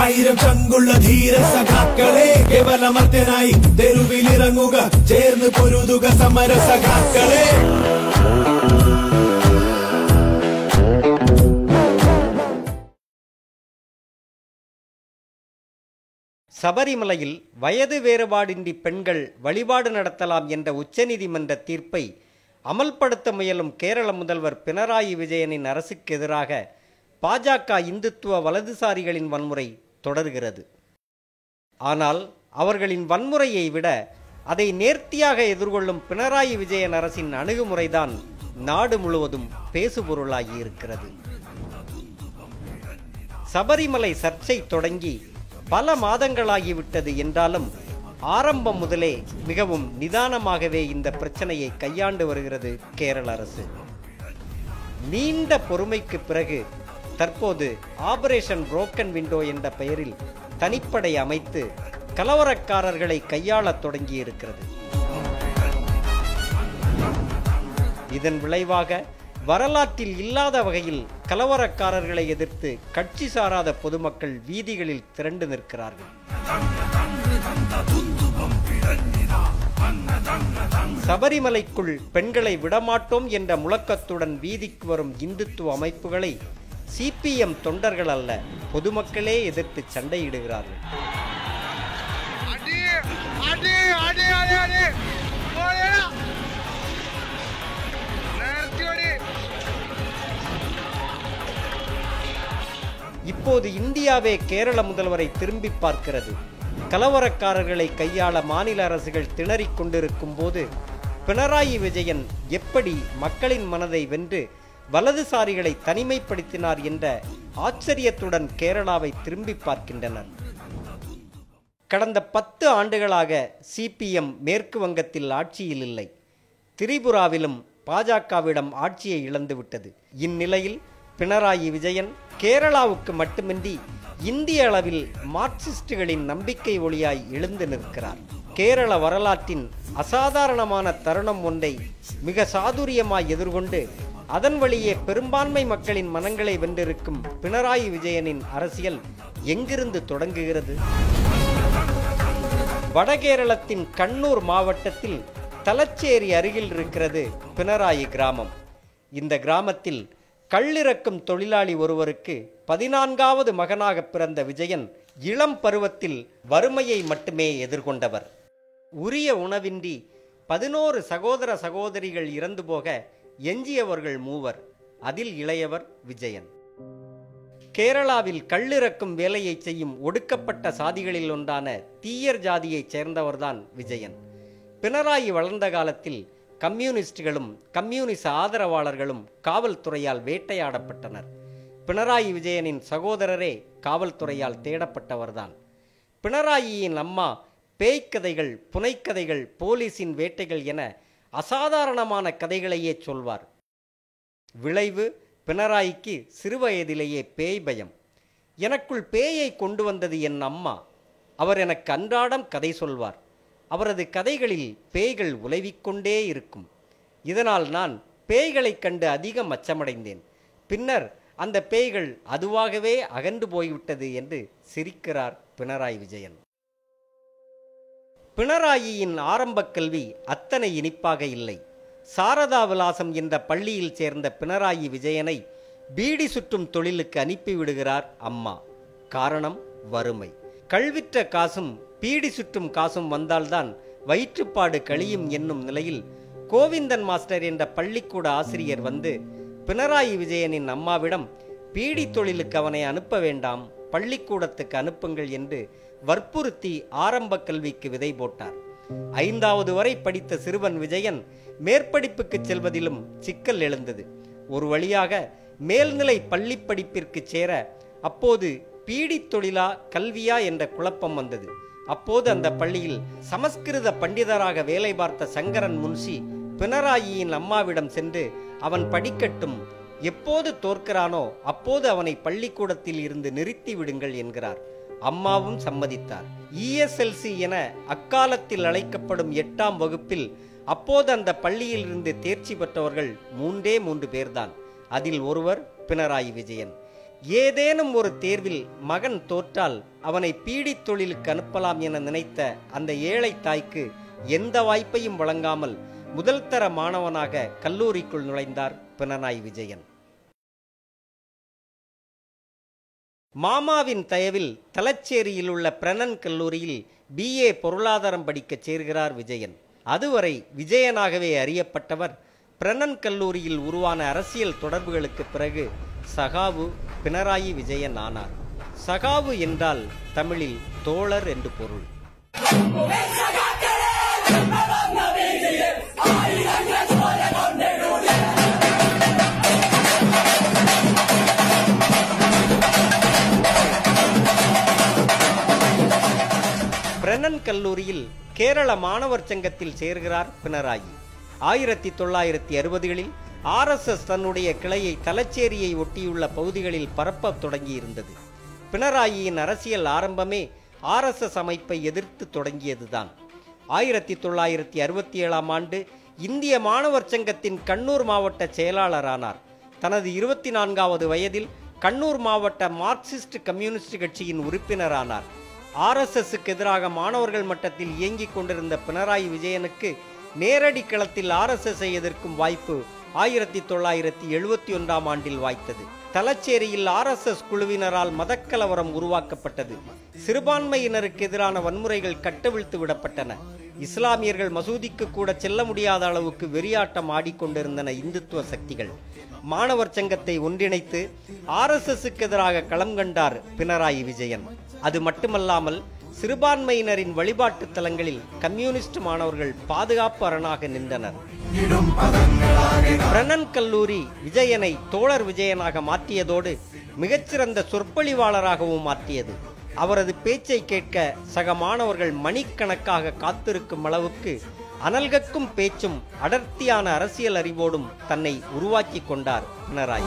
ആയിരം ചങ്കുള്ള ധീര സഖാക്കളെ കേവലമർത്തനായി തെരുവിലിറങ്ങുക ചേർന്ന് പൊരുതുക സമര സഖാക്കളെ சபரிமலையில் வயது வேறுபாடின்றி பெண்கள் வழிபாடு நடத்தலாம் என்ற உச்சநீதிமன்ற தீர்ப்பை அமல்படுத்த முயலும் கேரள முதல்வர் பினராயி விஜயனின் அரசுக்கு எதிராக பாஜக இந்துத்துவ வலதுசாரிகளின் வன்முறை தொடர்கிறது ஆனால் அவர்களின் வன்முறையை விட அதை நேர்த்தியாக எதிர்கொள்ளும் பினராயி விஜயன் அரசின் அணுகுமுறைதான் நாடு முழுவதும் பேசுபொருளாகி இருக்கிறது சபரிமலை சர்ச்சை தொடங்கி பல மாதங்களாகிவிட்டது என்றாலும் ஆரம்பம் முதலே மிகவும் நிதானமாகவே இந்த பிரச்சனையை கையாண்டு வருகிறது கேரள அரசு நீண்ட பொறுமைக்கு பிறகு தற்போது ஆபரேஷன் புரோக்கன் விண்டோ என்ற பெயரில் தனிப்படை அமைத்து கலவரக்காரர்களை கையாளத் தொடங்கியிருக்கிறது இதன் விளைவாக வரலாற்றில் இல்லாத வகையில் கலவரக்காரர்களை எதிர்த்து கட்சி சாராத பொதுமக்கள் வீதிகளில் திரண்டு நிற்கிறார்கள் சபரிமலைக்குள் பெண்களை விடமாட்டோம் என்ற முழக்கத்துடன் வீதிக்கு வரும் இந்துத்துவ அமைப்புகளை சிபிஎம் தொண்டர்கள் அல்ல பொதுமக்களே எதிர்த்து சண்டையிடுகிறார்கள் அடி அடி அடி அடி அடி போடா நேர்த்தி அடி இப்போது இந்தியாவே கேரள முதல்வரை திரும்பி பார்க்கிறது கலவரக்காரர்களை கையாள மாநில அரசுகள் திணறிக் கொண்டிருக்கும் போது பினராயி விஜயன் எப்படி மக்களின் மனதை வென்று வலதுசாரிகளை தனிமைப்படுத்தினார் என்ற ஆச்சரியத்துடன் கேரளாவை திரும்பி பார்க்கின்றனர் கடந்த பத்து ஆண்டுகளாக சிபிஎம் மேற்கு வங்கத்தில் ஆட்சியில் இல்லை திரிபுராவிலும் பாஜகவிடம் ஆட்சியை இழந்துவிட்டது இந்நிலையில் பினராயி விஜயன் கேரளாவுக்கு மட்டுமின்றி இந்திய அளவில் மார்க்சிஸ்டுகளின் நம்பிக்கை ஒளியாய் எழுந்து நிற்கிறார் கேரள வரலாற்றின் அசாதாரணமான தருணம் ஒன்றை மிக சாதுரியமாய் எதிர்கொண்டு அதன் வழியே பெரும்பான்மை மக்களின் மனங்களை வென்றிருக்கும் பினராயி விஜயனின் அரசியல் எங்கிருந்து தொடங்குகிறது வடகேரளத்தின் கண்ணூர் மாவட்டத்தில் தலச்சேரி அருகில் இருக்கிறது பினராயி கிராமம் இந்த கிராமத்தில் கள்ளிறக்கும் தொழிலாளி ஒருவருக்கு பதினான்காவது மகனாக பிறந்த விஜயன் இளம் பருவத்தில் வறுமையை மட்டுமே எதிர்கொண்டவர் உரிய உணவின்றி பதினோரு சகோதர சகோதரிகள் இறந்து போக எஞ்சியவர்கள் மூவர் அதில் இளையவர் விஜயன் கேரளாவில் கள்ளிறக்கும் வேலையை செய்யும் ஒடுக்கப்பட்ட சாதிகளில் ஒன்றான தீயர் ஜாதியைச் சேர்ந்தவர்தான் விஜயன் பினராயி வளர்ந்த காலத்தில் கம்யூனிஸ்டுகளும் கம்யூனிச ஆதரவாளர்களும் காவல்துறையால் வேட்டையாடப்பட்டனர் பினராயி விஜயனின் சகோதரரே காவல்துறையால் தேடப்பட்டவர்தான் பினராயியின் அம்மா பேய்க்கதைகள் புனைக்கதைகள் போலீசின் வேட்டைகள் என அசாதாரணமான கதைகளையே சொல்வார் விளைவு பினராயிக்கு சிறுவயதிலேயே பேய் பயம் எனக்குள் பேயை கொண்டு வந்தது என் அம்மா அவர் எனக்கு அன்றாடம் கதை சொல்வார் அவரது கதைகளில் பேய்கள் உலவிக்கொண்டே இருக்கும் இதனால் நான் பேய்களைக் கண்டு அதிகம் அச்சமடைந்தேன் பின்னர் அந்த பேய்கள் அதுவாகவே அகன்று போய்விட்டது என்று சிரிக்கிறார் பினராயி விஜயன் பினராயியின் ஆரம்பக் கல்வி அத்தனை இனிப்பாக இல்லை சாரதா விலாசம் என்ற பள்ளியில் சேர்ந்த பினராயி விஜயனை பீடி சுற்றும் தொழிலுக்கு அனுப்பிவிடுகிறார் அம்மா காரணம் வறுமை கல்விற்ற காசும் பீடி சுற்றும் காசும் வந்தால்தான் வயிற்றுப்பாடு கழியும் என்னும் நிலையில் கோவிந்தன் மாஸ்டர் என்ற பள்ளிக்கூட ஆசிரியர் வந்து பினராயி விஜயனின் அம்மாவிடம் பீடி தொழிலுக்கு அவனை அனுப்ப வேண்டாம் பள்ளிக்கூடத்துக்கு அனுப்புங்கள் என்று வற்புறுத்தி ஆரம்ப கல்விக்கு விதை போட்டார் ஐந்தாவது வரை படித்த சிறுவன் விஜயன் மேற்படிப்புக்கு செல்வதிலும் சிக்கல் எழுந்தது ஒரு வழியாக மேல்நிலை பள்ளி படிப்பிற்கு சேர அப்போது பீடி தொழிலா கல்வியா என்ற குழப்பம் வந்தது அப்போது அந்த பள்ளியில் சமஸ்கிருத பண்டிதராக வேலை பார்த்த சங்கரன் முன்ஷி பினராயியின் அம்மாவிடம் சென்று அவன் படிக்கட்டும் எப்போது தோற்கிறானோ அப்போது அவனை பள்ளிக்கூடத்தில் இருந்து நிறுத்தி விடுங்கள் என்கிறார் அம்மாவும் சம்மதித்தார் இஎஸ்எல்சி என அக்காலத்தில் அழைக்கப்படும் எட்டாம் வகுப்பில் அப்போது அந்த பள்ளியில் இருந்து தேர்ச்சி பெற்றவர்கள் மூன்றே மூன்று பேர்தான் அதில் ஒருவர் பினராயி விஜயன் ஏதேனும் ஒரு தேர்வில் மகன் தோற்றால் அவனை பீடித் தொழிலுக்கு அனுப்பலாம் என நினைத்த அந்த ஏழை தாய்க்கு எந்த வாய்ப்பையும் வழங்காமல் முதல் தர மாணவனாக கல்லூரிக்குள் நுழைந்தார் பினராயி விஜயன் மாமாவின் தயவில் தலச்சேரியில் உள்ள பிரணன் கல்லூரியில் பிஏ பொருளாதாரம் படிக்கச் சேர்கிறார் விஜயன் அதுவரை விஜயனாகவே அறியப்பட்டவர் பிரணன் கல்லூரியில் உருவான அரசியல் தொடர்புகளுக்கு பிறகு சகாவு பினராயி விஜயன் ஆனார் சகாவு என்றால் தமிழில் தோழர் என்று பொருள் பிரெனன் கல்லூரியில் கேரள மாணவர் சங்கத்தில் சேர்கிறார் பினராயி ஆயிரத்தி தொள்ளாயிரத்தி அறுபதுகளில் ஆர்எஸ்எஸ் தன்னுடைய கிளையை தலச்சேரியை ஒட்டியுள்ள பகுதிகளில் பரப்பத் தொடங்கியிருந்தது பினராயியின் அரசியல் ஆரம்பமே ஆர்எஸ்எஸ் அமைப்பை எதிர்த்து தொடங்கியதுதான் ஆயிரத்தி தொள்ளாயிரத்தி அறுபத்தி ஏழாம் ஆண்டு இந்திய மாணவர் சங்கத்தின் கண்ணூர் மாவட்ட செயலாளரானார் தனது இருபத்தி நான்காவது வயதில் கண்ணூர் மாவட்ட மார்க்சிஸ்ட் கம்யூனிஸ்ட் கட்சியின் உறுப்பினரானார் ஆர்எஸ்எஸ்க்கு எதிராக மாணவர்கள் மட்டத்தில் இயங்கிக் கொண்டிருந்த பினராயி விஜயனுக்கு நேரடி களத்தில் ஆர்எஸ்எஸ்ஐ எதிர்க்கும் வாய்ப்பு ஆயிரத்தி தொள்ளாயிரத்தி எழுபத்தி ஒன்றாம் ஆண்டில் வாய்த்தது தலச்சேரியில் ஆர்எஸ்எஸ் குழுவினரால் மதக்கலவரம் உருவாக்கப்பட்டது சிறுபான்மையினருக்கு எதிரான வன்முறைகள் கட்டவிழ்த்து விடப்பட்டன இஸ்லாமியர்கள் மசூதிக்கு கூட செல்ல முடியாத அளவுக்கு வெறியாட்டம் ஆடிக்கொண்டிருந்தன இந்துத்துவ சக்திகள் மாணவர் சங்கத்தை ஒன்றிணைத்து ஆர்எஸ்எஸ்க்கு எதிராக களம் கண்டார் பினராயி விஜயன் அது மட்டுமல்லாமல் சிறுபான்மையினரின் வழிபாட்டு தலங்களில் கம்யூனிஸ்ட் மாணவர்கள் பாதுகாப்பு அரணாக நின்றனர் பிரணன் கல்லூரி விஜயனை தோழர் விஜயனாக மாற்றியதோடு மிகச்சிறந்த சொற்பொழிவாளராகவும் மாற்றியது அவரது பேச்சை கேட்க சக மாணவர்கள் மணிக்கணக்காக காத்திருக்கும் அளவுக்கு அனல்கக்கும் பேச்சும் அடர்த்தியான அரசியல் அறிவோடும் தன்னை உருவாக்கி கொண்டார் பினராயி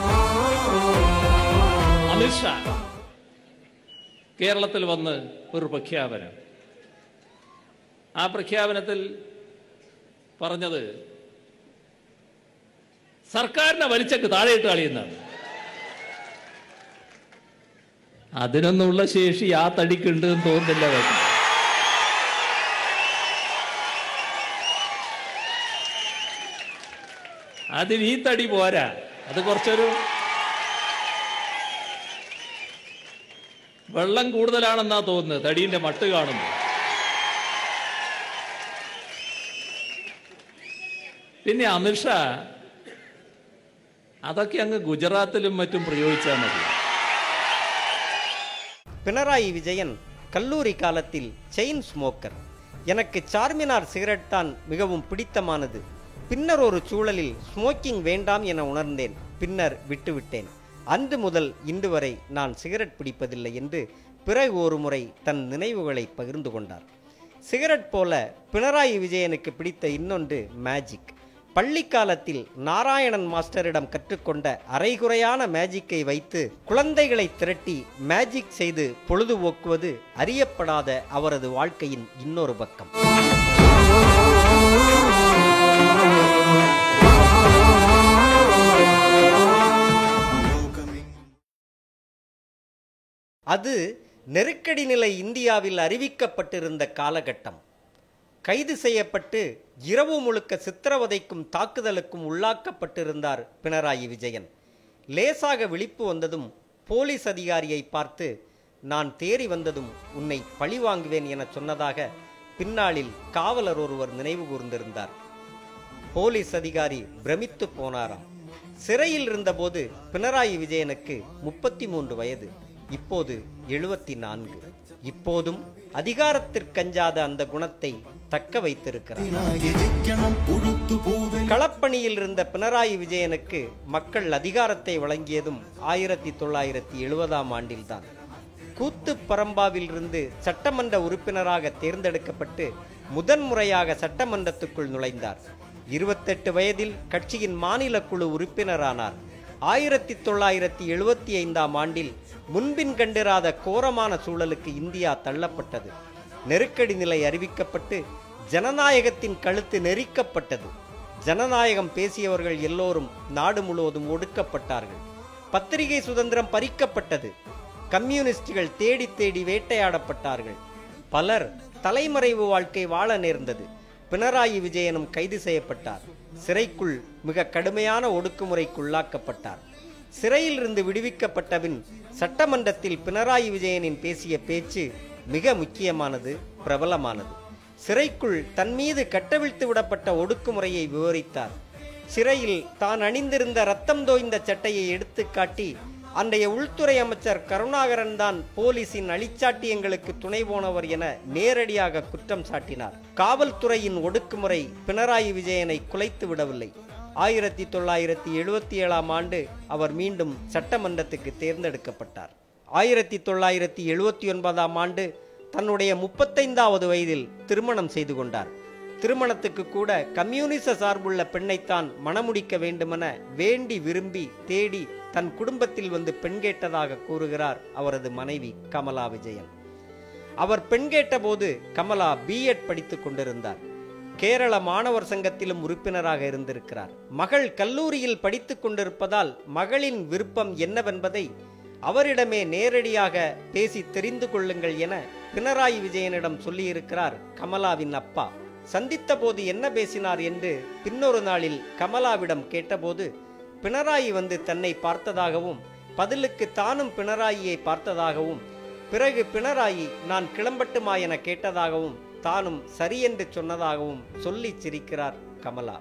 അമിത്ഷാ കേരളത്തിൽ വന്ന് ഒരു പ്രഖ്യാപനം ആ പ്രഖ്യാപനത്തിൽ പറഞ്ഞത് സർക്കാരിനെ വലിച്ചക്ക് താഴെയിട്ട് കളിയുന്നതാണ് അതിനൊന്നുള്ള ശേഷി ആ തടിക്കുണ്ട് എന്ന് തോന്നുന്നില്ല കേട്ടോ. അതിന് ഈ തടി പോരാ അത് കുറച്ചൊരു വെള്ളം കൂടുതലാണെന്നാ തോന്നുന്നത് തടീന്റെ മട്ട് കാണുന്നു പിന്നെ അമിത്ഷാ അതൊക്കെ അങ്ങ് ഗുജറാത്തിലും മറ്റും പ്രയോഗിച്ചാൽ മതി பினராயி விஜயன் கல்லூரி காலத்தில் செயின் ஸ்மோக்கர் எனக்கு சார்மினார் சிகரெட் தான் மிகவும் பிடித்தமானது பின்னர் ஒரு சூழலில் ஸ்மோக்கிங் வேண்டாம் என உணர்ந்தேன் பின்னர் விட்டுவிட்டேன் அன்று முதல் இன்று வரை நான் சிகரெட் பிடிப்பதில்லை என்று பிறகு ஒரு முறை தன் நினைவுகளை பகிர்ந்து கொண்டார் சிகரெட் போல பினராயி விஜயனுக்கு பிடித்த இன்னொன்று மேஜிக் பள்ளி காலத்தில் நாராயணன் மாஸ்டரிடம் கற்றுக்கொண்ட அரைகுறையான மேஜிக்கை வைத்து குழந்தைகளை திரட்டி மேஜிக் செய்து பொழுதுபோக்குவது அறியப்படாத அவரது வாழ்க்கையின் இன்னொரு பக்கம் அது நெருக்கடி நிலை இந்தியாவில் அறிவிக்கப்பட்டிருந்த காலகட்டம் கைது செய்யப்பட்டு இரவு முழுக்க சித்திரவதைக்கும் தாக்குதலுக்கும் உள்ளாக்கப்பட்டிருந்தார் பினராயி விஜயன் லேசாக விழிப்பு வந்ததும் போலீஸ் அதிகாரியை பார்த்து நான் தேறி வந்ததும் உன்னை பழி வாங்குவேன் என சொன்னதாக பின்னாளில் காவலர் ஒருவர் நினைவு கூர்ந்திருந்தார் போலீஸ் அதிகாரி பிரமித்து போனாராம் சிறையில் இருந்தபோது பினராயி விஜயனுக்கு முப்பத்தி மூன்று வயது இப்போது எழுபத்தி நான்கு இப்போதும் அதிகாரத்திற்கஞ்சாத அந்த குணத்தை தக்க வைத்திருக்கிறார் களப்பணியில் இருந்த பினராயி விஜயனுக்கு மக்கள் அதிகாரத்தை வழங்கியதும் ஆயிரத்தி தொள்ளாயிரத்தி எழுபதாம் ஆண்டில்தான் கூத்து பரம்பாவில் இருந்து சட்டமன்ற உறுப்பினராக தேர்ந்தெடுக்கப்பட்டு முதன்முறையாக சட்டமன்றத்துக்குள் நுழைந்தார் இருபத்தெட்டு வயதில் கட்சியின் மாநில குழு உறுப்பினரானார் ஆயிரத்தி தொள்ளாயிரத்தி எழுபத்தி ஐந்தாம் ஆண்டில் முன்பின் கண்டிராத கோரமான சூழலுக்கு இந்தியா தள்ளப்பட்டது நெருக்கடி நிலை அறிவிக்கப்பட்டு ஜனநாயகத்தின் கழுத்து நெரிக்கப்பட்டது ஜனநாயகம் பேசியவர்கள் எல்லோரும் நாடு முழுவதும் ஒடுக்கப்பட்டார்கள் பத்திரிகை சுதந்திரம் பறிக்கப்பட்டது கம்யூனிஸ்டுகள் தேடி தேடி வேட்டையாடப்பட்டார்கள் பலர் தலைமறைவு வாழ்க்கை வாழ நேர்ந்தது பினராயி விஜயனும் கைது செய்யப்பட்டார் சிறைக்குள் மிக கடுமையான ஒடுக்குமுறைக்குள்ளாக்கப்பட்டார் சிறையிலிருந்து விடுவிக்கப்பட்டபின் சட்டமன்றத்தில் பினராயி விஜயனின் பேசிய பேச்சு மிக முக்கியமானது பிரபலமானது சிறைக்குள் தன் மீது கட்டவிழ்த்து விடப்பட்ட ஒடுக்குமுறையை விவரித்தார் சிறையில் தான் அணிந்திருந்த ரத்தம் தோய்ந்த சட்டையை எடுத்துக் காட்டி அன்றைய உள்துறை அமைச்சர் கருணாகரன் தான் போலீசின் அழிச்சாட்டியங்களுக்கு துணை போனவர் என நேரடியாக குற்றம் சாட்டினார் காவல்துறையின் ஒடுக்குமுறை பினராயி விஜயனை குலைத்து விடவில்லை ஆயிரத்தி தொள்ளாயிரத்தி எழுபத்தி ஏழாம் ஆண்டு அவர் மீண்டும் சட்டமன்றத்துக்கு தேர்ந்தெடுக்கப்பட்டார் ஆயிரத்தி தொள்ளாயிரத்தி எழுபத்தி ஒன்பதாம் ஆண்டு தன்னுடைய முப்பத்தைந்தாவது வயதில் திருமணம் செய்து கொண்டார் திருமணத்துக்கு கூட கம்யூனிச சார்புள்ள பெண்ணைத்தான் மணமுடிக்க வேண்டுமென வேண்டி விரும்பி தேடி தன் குடும்பத்தில் வந்து பெண் கேட்டதாக கூறுகிறார் அவரது மனைவி கமலா விஜயன் அவர் பெண் கேட்டபோது கமலா பிஎட் படித்துக் கொண்டிருந்தார் கேரள மாணவர் சங்கத்திலும் உறுப்பினராக இருந்திருக்கிறார் மகள் கல்லூரியில் படித்துக் கொண்டிருப்பதால் மகளின் விருப்பம் என்னவென்பதை அவரிடமே நேரடியாக பேசி தெரிந்து கொள்ளுங்கள் என பினராயி விஜயனிடம் சொல்லியிருக்கிறார் கமலாவின் அப்பா சந்தித்த போது என்ன பேசினார் என்று பின்னொரு நாளில் கமலாவிடம் கேட்டபோது பினராயி வந்து தன்னை பார்த்ததாகவும் பதிலுக்கு தானும் பினராயியை பார்த்ததாகவும் பிறகு பினராயி நான் கிளம்பட்டுமா என கேட்டதாகவும் தானும் சரியென்று சொன்னதாகவும் சொல்லி சிரிக்கிறார் கமலா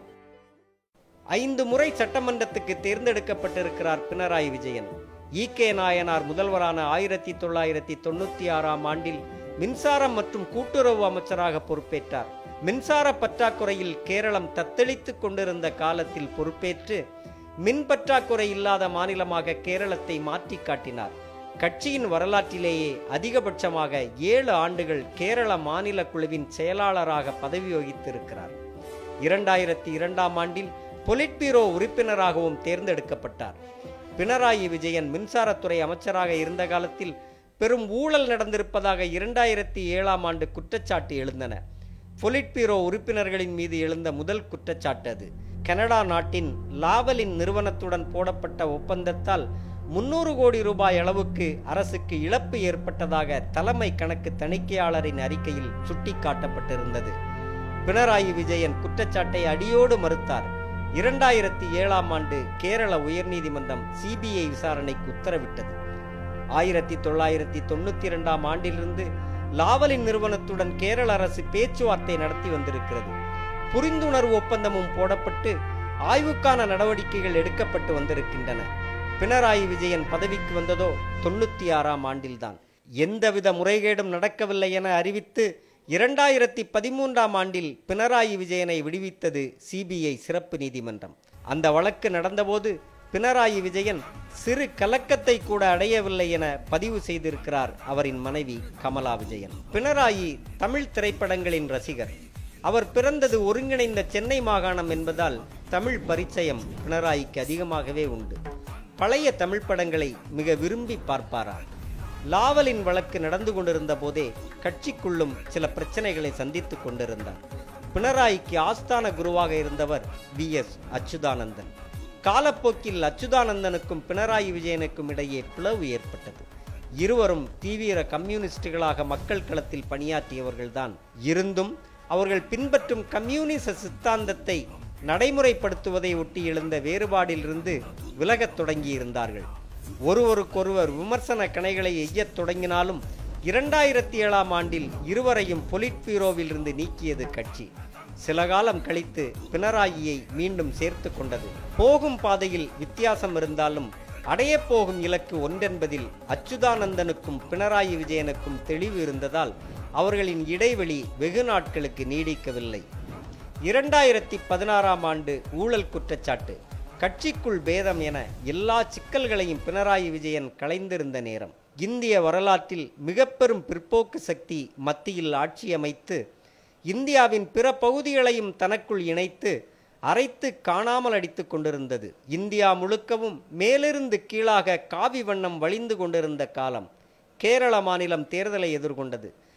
ஐந்து முறை சட்டமன்றத்துக்கு தேர்ந்தெடுக்கப்பட்டிருக்கிறார் பினராயி விஜயன் ஈகே நாயனார் முதல்வரான ஆயிரத்தி தொள்ளாயிரத்தி தொண்ணூத்தி ஆறாம் ஆண்டில் மின்சாரம் மற்றும் கூட்டுறவு அமைச்சராக பொறுப்பேற்றார் மின்சார பற்றாக்குறையில் கேரளம் தத்தளித்துக் கொண்டிருந்த காலத்தில் பொறுப்பேற்று மின் பற்றாக்குறை இல்லாத மாநிலமாக கேரளத்தை மாற்றி காட்டினார் கட்சியின் வரலாற்றிலேயே அதிகபட்சமாக ஏழு ஆண்டுகள் கேரள மாநில குழுவின் செயலாளராக பதவி வகித்திருக்கிறார் இரண்டாயிரத்தி இரண்டாம் ஆண்டில் பொலிட் பீரோ உறுப்பினராகவும் தேர்ந்தெடுக்கப்பட்டார் பினராயி விஜயன் மின்சாரத்துறை அமைச்சராக இருந்த காலத்தில் பெரும் ஊழல் நடந்திருப்பதாக இரண்டாயிரத்தி ஏழாம் ஆண்டு குற்றச்சாட்டு எழுந்தன பொலிட் பீரோ உறுப்பினர்களின் மீது எழுந்த முதல் குற்றச்சாட்டு அது கனடா நாட்டின் லாவலின் நிறுவனத்துடன் போடப்பட்ட ஒப்பந்தத்தால் முன்னூறு கோடி ரூபாய் அளவுக்கு அரசுக்கு இழப்பு ஏற்பட்டதாக தலைமை கணக்கு தணிக்கையாளரின் அறிக்கையில் சுட்டிக்காட்டப்பட்டிருந்தது பினராயி விஜயன் குற்றச்சாட்டை அடியோடு மறுத்தார் இரண்டாயிரத்தி ஏழாம் ஆண்டு கேரள உயர்நீதிமன்றம் சிபிஐ விசாரணைக்கு உத்தரவிட்டது ஆயிரத்தி தொள்ளாயிரத்தி தொண்ணூத்தி இரண்டாம் ஆண்டிலிருந்து லாவலின் நிறுவனத்துடன் கேரள அரசு பேச்சுவார்த்தை நடத்தி வந்திருக்கிறது புரிந்துணர்வு ஒப்பந்தமும் போடப்பட்டு ஆய்வுக்கான நடவடிக்கைகள் எடுக்கப்பட்டு வந்திருக்கின்றன பினராயி விஜயன் பதவிக்கு வந்ததோ தொண்ணூத்தி ஆறாம் ஆண்டில்தான் எந்தவித முறைகேடும் நடக்கவில்லை என அறிவித்து இரண்டாயிரத்தி பதிமூன்றாம் ஆண்டில் பினராயி விஜயனை விடுவித்தது சிபிஐ சிறப்பு நீதிமன்றம் அந்த வழக்கு நடந்தபோது பினராயி விஜயன் சிறு கலக்கத்தை கூட அடையவில்லை என பதிவு செய்திருக்கிறார் அவரின் மனைவி கமலா விஜயன் பினராயி தமிழ் திரைப்படங்களின் ரசிகர் அவர் பிறந்தது ஒருங்கிணைந்த சென்னை மாகாணம் என்பதால் தமிழ் பரிச்சயம் பினராயிக்கு அதிகமாகவே உண்டு பழைய தமிழ் படங்களை மிக விரும்பி பார்ப்பாராம் லாவலின் வழக்கு நடந்து கொண்டிருந்த போதே கட்சிக்குள்ளும் சில பிரச்சனைகளை சந்தித்துக் கொண்டிருந்தார் பினராயிக்கு ஆஸ்தான குருவாக இருந்தவர் வி எஸ் அச்சுதானந்தன் காலப்போக்கில் அச்சுதானந்தனுக்கும் பினராயி விஜயனுக்கும் இடையே பிளவு ஏற்பட்டது இருவரும் தீவிர கம்யூனிஸ்டுகளாக மக்கள் களத்தில் பணியாற்றியவர்கள்தான் இருந்தும் அவர்கள் பின்பற்றும் கம்யூனிச சித்தாந்தத்தை நடைமுறைப்படுத்துவதை ஒட்டி எழுந்த வேறுபாடிலிருந்து விலகத் தொடங்கியிருந்தார்கள் ஒருவருக்கொருவர் விமர்சன கணைகளை எய்யத் தொடங்கினாலும் இரண்டாயிரத்தி ஏழாம் ஆண்டில் இருவரையும் பொலிட் பீரோவில் இருந்து நீக்கியது கட்சி சில காலம் கழித்து பினராயியை மீண்டும் சேர்த்து கொண்டது போகும் பாதையில் வித்தியாசம் இருந்தாலும் அடையப் போகும் இலக்கு ஒன்றென்பதில் அச்சுதானந்தனுக்கும் பினராயி விஜயனுக்கும் தெளிவு இருந்ததால் அவர்களின் இடைவெளி வெகு நாட்களுக்கு நீடிக்கவில்லை இரண்டாயிரத்தி பதினாறாம் ஆண்டு ஊழல் குற்றச்சாட்டு கட்சிக்குள் பேதம் என எல்லா சிக்கல்களையும் பினராயி விஜயன் களைந்திருந்த நேரம் இந்திய வரலாற்றில் மிகப்பெரும் பிற்போக்கு சக்தி மத்தியில் ஆட்சி அமைத்து இந்தியாவின் பிற பகுதிகளையும் தனக்குள் இணைத்து அரைத்து காணாமல் அடித்துக் கொண்டிருந்தது இந்தியா முழுக்கவும் மேலிருந்து கீழாக காவி வண்ணம் வழிந்து கொண்டிருந்த காலம் கேரள மாநிலம் தேர்தலை எதிர்கொண்டது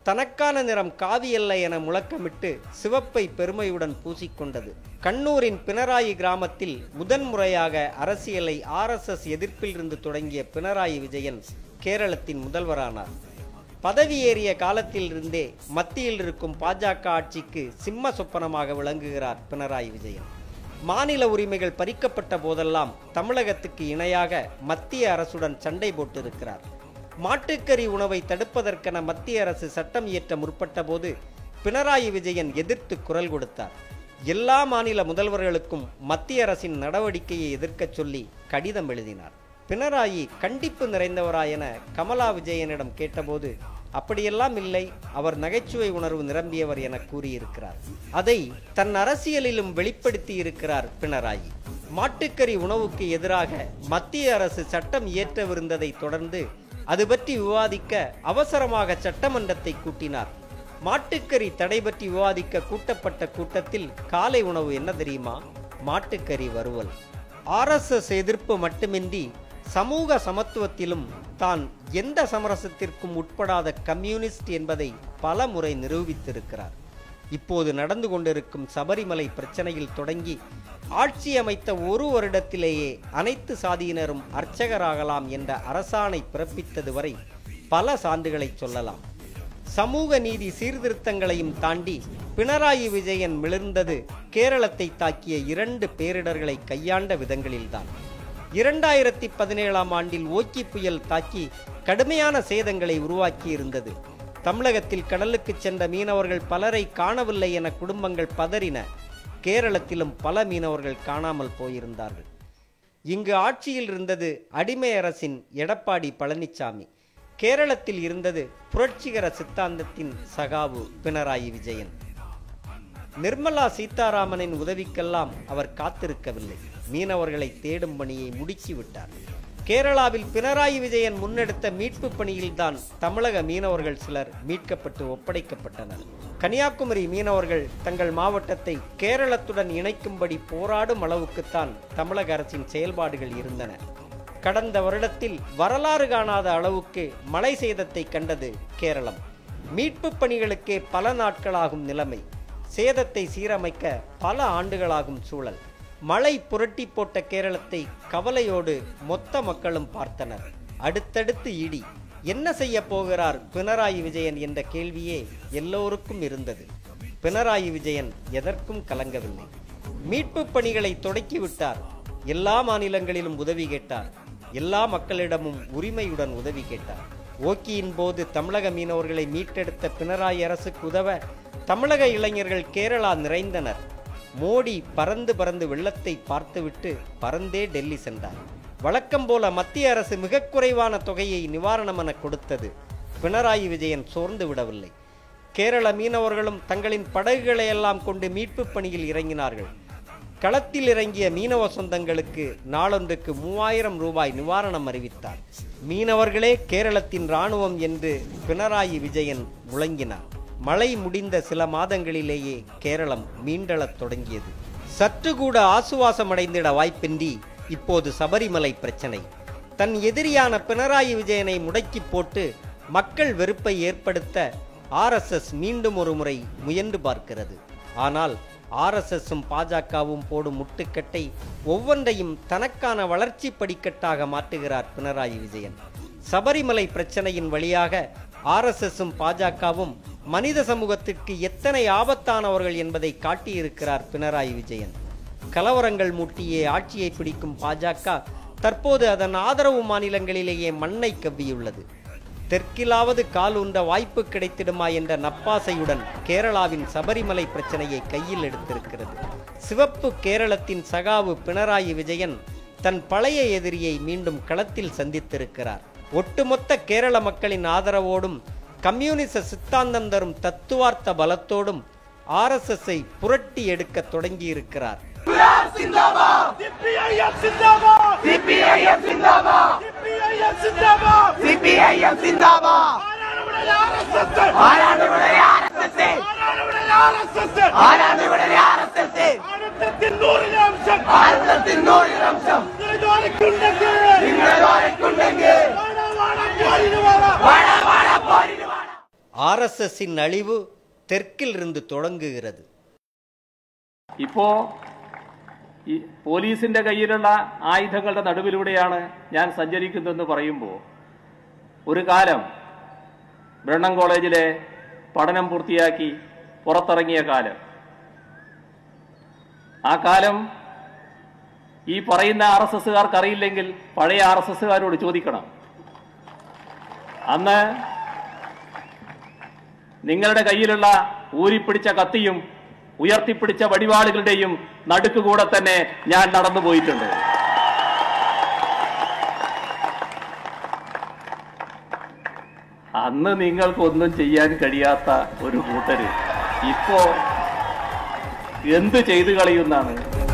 தனக்கான நிறம் காவி அல்ல என முழக்கமிட்டு சிவப்பை பெருமையுடன் பூசிக்கொண்டது கண்ணூரின் பினராயி கிராமத்தில் முதன்முறையாக அரசியலை ஆர்எஸ்எஸ் எதிர்ப்பிலிருந்து தொடங்கிய பினராயி விஜயன் கேரளத்தின் முதல்வரானார் பதவியேறிய காலத்திலிருந்தே மத்தியில் இருக்கும் பாஜக ஆட்சிக்கு சிம்ம சொப்பனமாக விளங்குகிறார் பினராயி விஜயன் மாநில உரிமைகள் பறிக்கப்பட்ட போதெல்லாம் தமிழகத்துக்கு இணையாக மத்திய அரசுடன் சண்டை போட்டிருக்கிறார் மாட்டுக்கறி உணவை தடுப்பதற்கென மத்திய அரசு சட்டம் இயற்ற முற்பட்ட போது பினராயி விஜயன் எதிர்த்து குரல் கொடுத்தார் எல்லா மாநில முதல்வர்களுக்கும் மத்திய அரசின் நடவடிக்கையை எதிர்க்கச் சொல்லி கடிதம் எழுதினார் பினராயி கண்டிப்பு நிறைந்தவரா என கமலா விஜயனிடம் கேட்டபோது அப்படியெல்லாம் இல்லை அவர் நகைச்சுவை உணர்வு நிரம்பியவர் என கூறியிருக்கிறார் அதை தன் அரசியலிலும் வெளிப்படுத்தி இருக்கிறார் பினராயி மாட்டுக்கறி உணவுக்கு எதிராக மத்திய அரசு சட்டம் இயற்றவிருந்ததை தொடர்ந்து அது பற்றி விவாதிக்க அவசரமாக சட்டமன்றத்தை கூட்டினார் மாட்டுக்கறி தடை பற்றி விவாதிக்க கூட்டப்பட்ட கூட்டத்தில் காலை உணவு என்ன தெரியுமா மாட்டுக்கறி வறுவல் ஆர்எஸ்எஸ் எதிர்ப்பு மட்டுமின்றி சமூக சமத்துவத்திலும் தான் எந்த சமரசத்திற்கும் உட்படாத கம்யூனிஸ்ட் என்பதை பல முறை நிரூபித்திருக்கிறார் இப்போது நடந்து கொண்டிருக்கும் சபரிமலை பிரச்சனையில் தொடங்கி ஆட்சி அமைத்த ஒரு வருடத்திலேயே அனைத்து சாதியினரும் அர்ச்சகராகலாம் என்ற அரசாணை பிறப்பித்தது வரை பல சான்றுகளை சொல்லலாம் சமூக நீதி சீர்திருத்தங்களையும் தாண்டி பினராயி விஜயன் மிளிர்ந்தது கேரளத்தை தாக்கிய இரண்டு பேரிடர்களை கையாண்ட விதங்களில்தான் இரண்டாயிரத்தி பதினேழாம் ஆண்டில் ஓக்கி புயல் தாக்கி கடுமையான சேதங்களை உருவாக்கி இருந்தது தமிழகத்தில் கடலுக்கு சென்ற மீனவர்கள் பலரை காணவில்லை என குடும்பங்கள் பதறின கேரளத்திலும் பல மீனவர்கள் காணாமல் போயிருந்தார்கள் இங்கு ஆட்சியில் இருந்தது அடிமை அரசின் எடப்பாடி பழனிசாமி கேரளத்தில் இருந்தது புரட்சிகர சித்தாந்தத்தின் சகாவு பினராயி விஜயன் நிர்மலா சீதாராமனின் உதவிக்கெல்லாம் அவர் காத்திருக்கவில்லை மீனவர்களை தேடும் பணியை முடுக்கிவிட்டார் கேரளாவில் பினராயி விஜயன் முன்னெடுத்த மீட்பு பணியில்தான் தமிழக மீனவர்கள் சிலர் மீட்கப்பட்டு ஒப்படைக்கப்பட்டனர் கன்னியாகுமரி மீனவர்கள் தங்கள் மாவட்டத்தை கேரளத்துடன் இணைக்கும்படி போராடும் அளவுக்குத்தான் தமிழக அரசின் செயல்பாடுகள் இருந்தன கடந்த வருடத்தில் வரலாறு காணாத அளவுக்கு மழை சேதத்தை கண்டது கேரளம் மீட்பு பணிகளுக்கே பல நாட்களாகும் நிலைமை சேதத்தை சீரமைக்க பல ஆண்டுகளாகும் சூழல் மழை புரட்டி போட்ட கேரளத்தை கவலையோடு மொத்த மக்களும் பார்த்தனர் அடுத்தடுத்து இடி என்ன செய்ய போகிறார் பினராயி விஜயன் என்ற கேள்வியே எல்லோருக்கும் இருந்தது பினராயி விஜயன் எதற்கும் கலங்கவில்லை மீட்பு பணிகளை தொடக்கிவிட்டார் எல்லா மாநிலங்களிலும் உதவி கேட்டார் எல்லா மக்களிடமும் உரிமையுடன் உதவி கேட்டார் ஓக்கியின் போது தமிழக மீனவர்களை மீட்டெடுத்த பினராயி அரசுக்கு உதவ தமிழக இளைஞர்கள் கேரளா நிறைந்தனர் மோடி பறந்து பறந்து வெள்ளத்தை பார்த்துவிட்டு பறந்தே டெல்லி சென்றார் வழக்கம் போல மத்திய அரசு மிக குறைவான தொகையை நிவாரணம் என கொடுத்தது பினராயி விஜயன் சோர்ந்து விடவில்லை கேரள மீனவர்களும் தங்களின் படகுகளை எல்லாம் கொண்டு மீட்பு பணியில் இறங்கினார்கள் களத்தில் இறங்கிய மீனவ சொந்தங்களுக்கு நாளொன்றுக்கு மூவாயிரம் ரூபாய் நிவாரணம் அறிவித்தார் மீனவர்களே கேரளத்தின் இராணுவம் என்று பினராயி விஜயன் முழங்கினார் மழை முடிந்த சில மாதங்களிலேயே கேரளம் மீண்டெழத் தொடங்கியது சற்று கூட ஆசுவாசமடைந்திட வாய்ப்பின்றி இப்போது சபரிமலை பிரச்சனை தன் எதிரியான பினராயி விஜயனை முடக்கி போட்டு மக்கள் வெறுப்பை ஏற்படுத்த ஆர்எஸ்எஸ் மீண்டும் ஒரு முறை முயன்று பார்க்கிறது ஆனால் ஆர்எஸ்எஸும் பாஜகவும் போடும் முட்டுக்கட்டை ஒவ்வொன்றையும் தனக்கான வளர்ச்சி படிக்கட்டாக மாற்றுகிறார் பினராயி விஜயன் சபரிமலை பிரச்சனையின் வழியாக ஆர்எஸ்எஸும் பாஜகவும் மனித சமூகத்திற்கு எத்தனை ஆபத்தானவர்கள் என்பதை காட்டியிருக்கிறார் பினராயி விஜயன் கலவரங்கள் மூட்டியே ஆட்சியை பிடிக்கும் பாஜக தற்போது அதன் ஆதரவு மாநிலங்களிலேயே மண்ணை கவ்வியுள்ளது தெற்கிலாவது கால் உண்ட வாய்ப்பு கிடைத்திடுமா என்ற நப்பாசையுடன் கேரளாவின் சபரிமலை பிரச்சனையை கையில் எடுத்திருக்கிறது சிவப்பு கேரளத்தின் சகாவு பினராயி விஜயன் தன் பழைய எதிரியை மீண்டும் களத்தில் சந்தித்திருக்கிறார் ஒட்டுமொத்த கேரள மக்களின் ஆதரவோடும் கம்யூனிச சித்தாந்தம் தரும் தத்துவார்த்த பலத்தோடும் ஆர்எஸ்எஸ்ஐ புரட்டி எடுக்க தொடங்கியிருக்கிறார் CPIM സിന്ദാബാദ് CPIM സിന്ദാബാദ് CPIM സിന്ദാബാദ് CPIM സിന്ദാബാദ് ആരാണ് ഇവിടെ RSS ആരാണ് ഇവിടെ RSS ആരാണ് ഇവിടെ RSS ഭാരതത്തിൽ നൂറിലംശം ഭാരതത്തിൽ നൂറിലംശം നിങ്ങളോരക്കുണ്ടെങ്കിൽ നിങ്ങളോരക്കുണ്ടെങ്കിൽ വാടാ വാടാ പോരിന് വാടാ വാടാ വാടാ പോരിന് വാടാ ஆர்எஸ்எஸ்ஸின் அழிவு தெற்கிலிருந்து தொடங்குகிறது ഇപ്പോ ഈ പോലീസിന്റെ കയ്യിലുള്ള ആയുധങ്ങളുടെ നടുവിലൂടെയാണ് ഞാൻ സഞ്ചരിക്കുന്നതെന്ന് പറയുമ്പോൾ ഒരു കാലം ബ്രണ്ണൻ കോളേജിലെ പഠനം പൂർത്തിയാക്കി പുറത്തിറങ്ങിയ കാലം ആ കാലം ഈ പറയുന്ന ആർ എസ് എസ്സുകാർക്ക് അറിയില്ലെങ്കിൽ പഴയ ആർ എസ് എസ്സുകാരോട് ചോദിക്കണം അന്ന് നിങ്ങളുടെ കയ്യിലുള്ള ഊരിപ്പിടിച്ച കത്തിയും ഉയർത്തിപ്പിടിച്ച വടിവാളുകളുടെയും നടുക്കുകൂടെ തന്നെ ഞാൻ നടന്നു പോയിട്ടുണ്ട് അന്ന് നിങ്ങൾക്കൊന്നും ചെയ്യാൻ കഴിയാത്ത ഒരു കൂട്ടര് ഇപ്പോ എന്ത് ചെയ്തു കളയുന്നാണ്